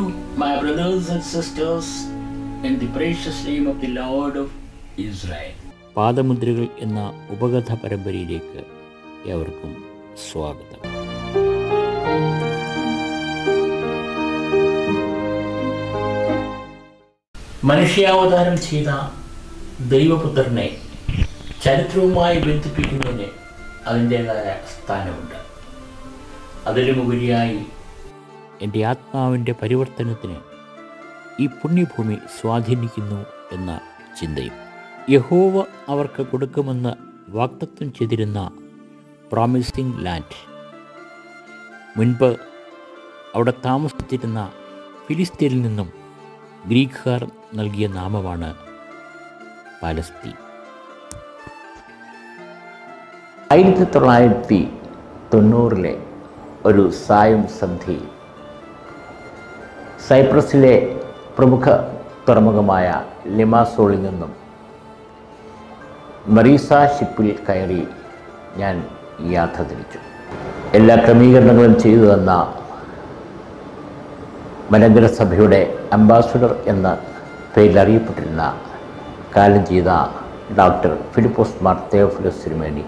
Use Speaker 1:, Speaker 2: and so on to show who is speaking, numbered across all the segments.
Speaker 1: my brothers and sisters, in the precious name of the Lord of Israel.
Speaker 2: പാദമുദ്രകൾ എന്ന ഉപകഥ പരമ്പരയിലേക്ക് ഏവർക്കും സ്വാഗതം
Speaker 1: മനുഷ്യാവതാരം ചെയ്ത ദൈവപുത്രനെ ചരിത്രവുമായി ബന്ധിപ്പിക്കുന്നതിന് അതിൻ്റേതായ സ്ഥാനമുണ്ട് അതിലുമുപരിയായി
Speaker 2: എൻ്റെ ആത്മാവിൻ്റെ പരിവർത്തനത്തിന് ഈ പുണ്യഭൂമി സ്വാധീനിക്കുന്നു എന്ന ചിന്തയും യഹോവ അവർക്ക് കൊടുക്കുമെന്ന് വാക്തത്വം ചെയ്തിരുന്ന പ്രോമിസിംഗ് ലാൻഡ് മുൻപ് അവിടെ താമസിച്ചിരുന്ന ഫിലിസ്തീനിൽ നിന്നും ഗ്രീക്കുകാർ നൽകിയ നാമമാണ് പാലസ്തീൻ
Speaker 1: ആയിരത്തി തൊള്ളായിരത്തി തൊണ്ണൂറിലെ ഒരു സായം സന്ധിയിൽ സൈപ്രസിലെ പ്രമുഖ തുറമുഖമായ ലിമാസോളിൽ നിന്നും മറീസ ഷിപ്പിൽ കയറി ഞാൻ യാത്ര തിരിച്ചു എല്ലാ ക്രമീകരണങ്ങളും ചെയ്തു തന്ന മലങ്കര സഭയുടെ അംബാസഡർ എന്ന പേരിൽ അറിയപ്പെട്ടിരുന്ന കാലം ചെയ്ത ഡോക്ടർ ഫിലിപ്പോസ് മാർ തേഫിലോസ് സിരിമേനി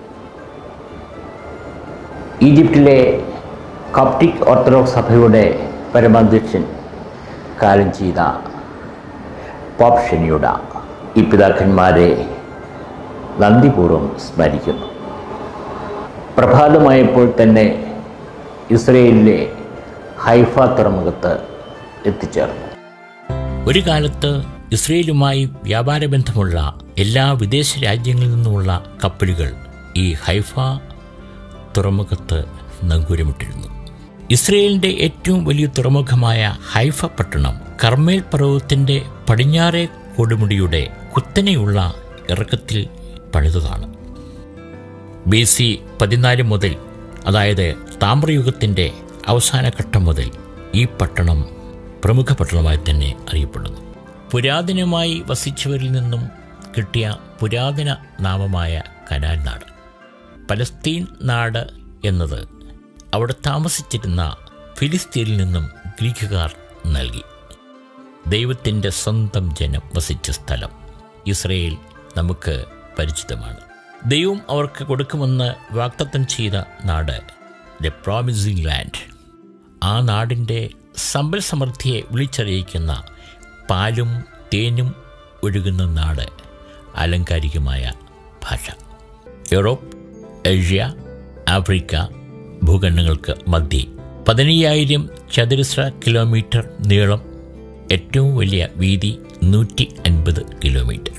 Speaker 1: ഈജിപ്തിലെ കോപ്റ്റിക് ഓർത്തഡോക്സ് സഭയുടെ പരമാധ്യക്ഷൻ കാലം ചെയ്ത പോപ്പ് ഷെനിയുട ഈ പിതാക്കന്മാരെ നന്ദിപൂർവ്വം സ്മരിക്കുന്നു പ്രഭാതമായപ്പോൾ തന്നെ ഇസ്രയേലിലെ ഹൈഫ തുറമുഖത്ത് എത്തിച്ചേർന്നു
Speaker 2: ഒരു കാലത്ത് ഇസ്രയേലുമായി വ്യാപാര ബന്ധമുള്ള എല്ലാ വിദേശ രാജ്യങ്ങളിൽ നിന്നുമുള്ള കപ്പലുകൾ ഈ ഹൈഫ തുറമുഖത്ത് നങ്കൂരമിട്ടിരുന്നു ഇസ്രയേലിന്റെ ഏറ്റവും വലിയ തുറമുഖമായ ഹൈഫ പട്ടണം കർമ്മേൽ പർവ്വതത്തിന്റെ പടിഞ്ഞാറേ കൊടുമുടിയുടെ കുത്തനെയുള്ള ഇറക്കത്തിൽ പണിതതാണ് ബി സി പതിനാല് മുതൽ അതായത് താമ്രയുഗത്തിൻ്റെ അവസാന ഘട്ടം മുതൽ ഈ പട്ടണം പ്രമുഖ പട്ടണമായി തന്നെ അറിയപ്പെടുന്നു പുരാതനമായി വസിച്ചവരിൽ നിന്നും കിട്ടിയ പുരാതന നാമമായ കനാൻ നാട് പലസ്തീൻ നാട് എന്നത് അവിടെ താമസിച്ചിരുന്ന ഫിലിസ്തീനിൽ നിന്നും ഗ്രീക്കുകാർ നൽകി ദൈവത്തിൻ്റെ സ്വന്തം ജനം വസിച്ച സ്ഥലം ഇസ്രയേൽ നമുക്ക് പരിചിതമാണ് ദൈവം അവർക്ക് കൊടുക്കുമെന്ന് വാക്തത്വം ചെയ്ത നാട് ദ പ്രോമിസിംഗ് ലാൻഡ് ആ നാടിൻ്റെ സമ്പൽ സമൃദ്ധിയെ വിളിച്ചറിയിക്കുന്ന പാലും തേനും ഒഴുകുന്ന നാട് ആലങ്കാരികമായ ഭാഷ യൂറോപ്പ് ഏഷ്യ ആഫ്രിക്ക ഭൂഖണ്ഡങ്ങൾക്ക് മധ്യേ പതിനയ്യായിരം ചതുരശ്ര കിലോമീറ്റർ നീളം ഏറ്റവും വലിയ വീതി നൂറ്റി അൻപത് കിലോമീറ്റർ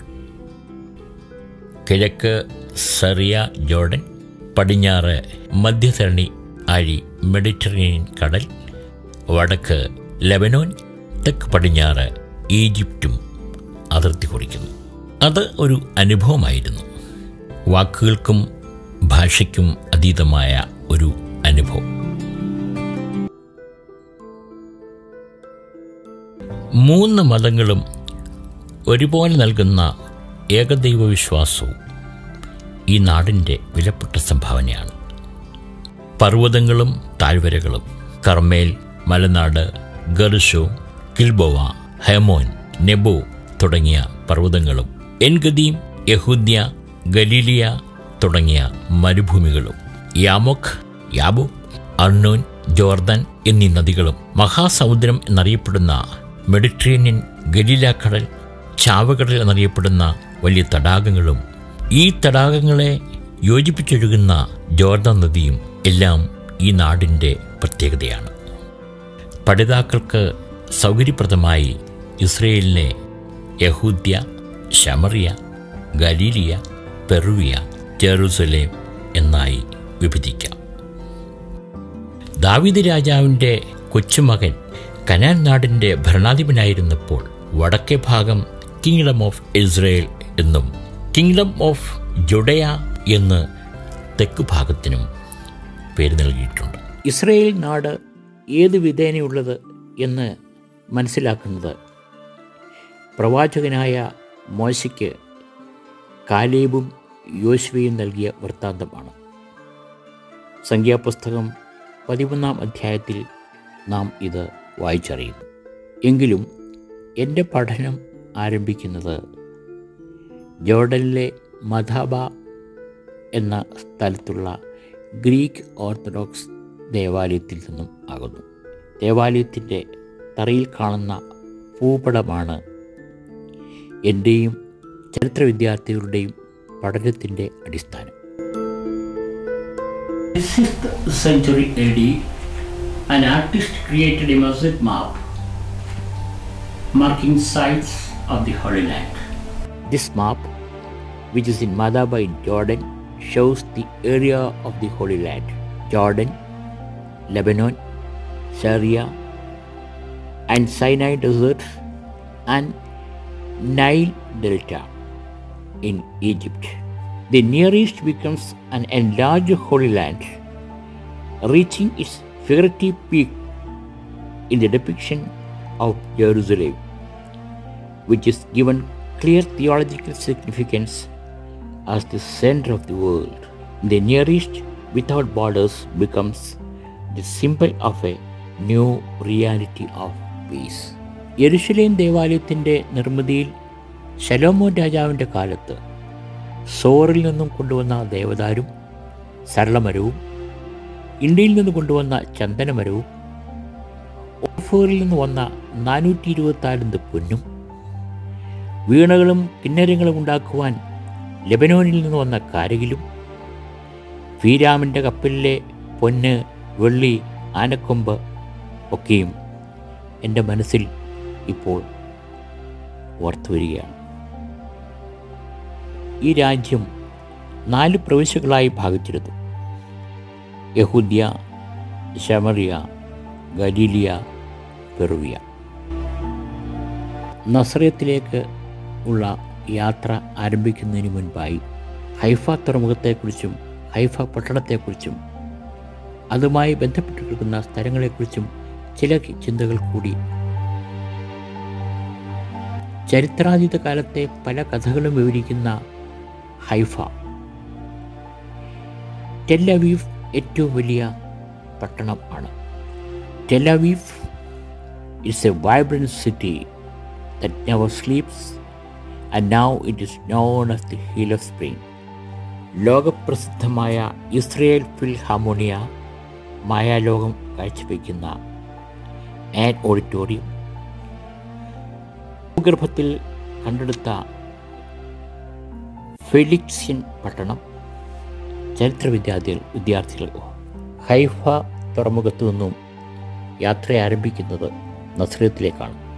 Speaker 2: കിഴക്ക് സെറിയ ജോർഡൻ പടിഞ്ഞാറ് മധ്യധരണി ആഴി മെഡിറ്ററേനിയൻ കടൽ വടക്ക് ലെബനോൻ തെക്ക് പടിഞ്ഞാറ് ഈജിപ്തും അതിർത്തി കുറിക്കുന്നു അത് ഒരു അനുഭവമായിരുന്നു വാക്കുകൾക്കും ഭാഷയ്ക്കും അതീതമായ ഒരു അനുഭവം മൂന്ന് മതങ്ങളും ഒരുപോലെ നൽകുന്ന ഏകദൈവ വിശ്വാസവും ഈ നാടിൻ്റെ വിലപ്പെട്ട സംഭാവനയാണ് പർവ്വതങ്ങളും താഴ്വരകളും കർമ്മേൽ മലനാട് ഗർഷോ കിൽബോവ ഹെമോൻ നെബോ തുടങ്ങിയ പർവ്വതങ്ങളും എൻഗദീം യഹൂദ്യ ഗലീലിയ തുടങ്ങിയ മരുഭൂമികളും യാമോഖ് യാബു അർണോൻ ജോർദാൻ എന്നീ നദികളും മഹാസമുദ്രം എന്നറിയപ്പെടുന്ന മെഡിറ്ററേനിയൻ ഗലീല കടൽ ചാവകടൽ എന്നറിയപ്പെടുന്ന വലിയ തടാകങ്ങളും ഈ തടാകങ്ങളെ യോജിപ്പിച്ചൊഴുകുന്ന ജോർദാൻ നദിയും എല്ലാം ഈ നാടിൻ്റെ പ്രത്യേകതയാണ് പഠിതാക്കൾക്ക് സൗകര്യപ്രദമായി ഇസ്രയേലിനെ യഹൂദ്യ ശമറിയ ഗലീലിയ പെറുവിയ ജെറുസലേം എന്നായി വിഭജിക്കാം ദാവിദ് രാജാവിൻ്റെ കൊച്ചുമകൻ കനാൻ നാടിൻ്റെ ഭരണാധിപനായിരുന്നപ്പോൾ വടക്കേ ഭാഗം കിങ്ഡം ഓഫ് ഇസ്രയേൽ എന്നും കിങ്ഡം ഓഫ് ജുഡയ എന്ന് തെക്ക് ഭാഗത്തിനും പേര് നൽകിയിട്ടുണ്ട് ഇസ്രയേൽ നാട് ഏത് വിധേനയുള്ളത് എന്ന് മനസ്സിലാക്കുന്നത് പ്രവാചകനായ മോശയ്ക്ക് കാലേബും യോശുവയും നൽകിയ വൃത്താന്തമാണ് സംഖ്യാപുസ്തകം പതിമൂന്നാം അധ്യായത്തിൽ നാം ഇത് വായിച്ചറിയുന്നു എങ്കിലും എൻ്റെ പഠനം ആരംഭിക്കുന്നത് ജോർഡനിലെ മധാബ എന്ന സ്ഥലത്തുള്ള ഗ്രീക്ക് ഓർത്തഡോക്സ് ദേവാലയത്തിൽ നിന്നും ആകുന്നു ദേവാലയത്തിൻ്റെ തറയിൽ കാണുന്ന ഭൂപടമാണ് എൻ്റെയും ചരിത്ര വിദ്യാർത്ഥികളുടെയും പഠനത്തിൻ്റെ അടിസ്ഥാനം
Speaker 3: sixth century AD, an artist created a mosaic map marking sites of the Holy Land.
Speaker 2: This map, which is in Madaba in Jordan, shows the area of the Holy Land Jordan, Lebanon, Syria, and Sinai Desert, and Nile Delta in Egypt. The Near East becomes an enlarged Holy Land, reaching its figurative peak in the depiction of Jerusalem, which is given clear theological significance as the center of the world. The Near East without borders becomes the symbol of a new reality of peace. യെരുഷലേം ദേവാലയത്തിൻ്റെ നിർമ്മിതിയിൽ ശലോമോൻ രാജാവിൻ്റെ കാലത്ത് സോറിൽ നിന്നും കൊണ്ടുവന്ന ദേവദാരും സരളമരവും ഇന്ത്യയിൽ നിന്ന് കൊണ്ടുവന്ന ചന്ദനമരവും ഓഫറിൽ നിന്ന് വന്ന നാനൂറ്റി ഇരുപത്താലന്ത് പൊന്നും വീണകളും കിന്നരങ്ങളും ഉണ്ടാക്കുവാൻ ലെബനോനിൽ നിന്ന് വന്ന കാരകിലും ഫീരാമിൻ്റെ കപ്പലിലെ പൊന്ന് വെള്ളി ആനക്കൊമ്പ് ഒക്കെയും എൻ്റെ മനസ്സിൽ ഇപ്പോൾ ഓർത്തു വരികയാണ് ഈ രാജ്യം നാല് പ്രവിശ്യകളായി ഭാഗിച്ചിരുന്നു യഹൂദ്യ ശമറിയ ഗലീലിയ പെറുവിയ നസ്രയത്തിലേക്ക് ഉള്ള യാത്ര ആരംഭിക്കുന്നതിന് മുൻപായി ഹൈഫ തുറമുഖത്തെക്കുറിച്ചും ഹൈഫ പട്ടണത്തെക്കുറിച്ചും അതുമായി ബന്ധപ്പെട്ടിരിക്കുന്ന സ്ഥലങ്ങളെക്കുറിച്ചും ചില ചിന്തകൾ കൂടി ചരിത്രാതീത കാലത്തെ പല കഥകളും വിവരിക്കുന്ന ഹൈഫ ടെല്ലവീഫ് ഏറ്റവും വലിയ പട്ടണം ആണ് Tel Aviv it's a vibrant city that never sleeps and now it is known as the hill of spring ലോകപ്രസിദ്ധമായ ഇസ്രയേൽ ഫിൽ ഹാർമോണിയ മായാലോകം കാഴ്ചവെക്കുന്ന ആൻ ഓഡിറ്റോറിയം ഭൂഗർഭത്തിൽ കണ്ടെടുത്ത ഫെലിക്സ്യൻ പട്ടണം ചരിത്ര വിദ്യാർത്ഥികൾ വിദ്യാർത്ഥികൾ ഹൈഫ തുറമുഖത്തു നിന്നും യാത്ര ആരംഭിക്കുന്നത് നസ്രത്തിലേക്കാണ്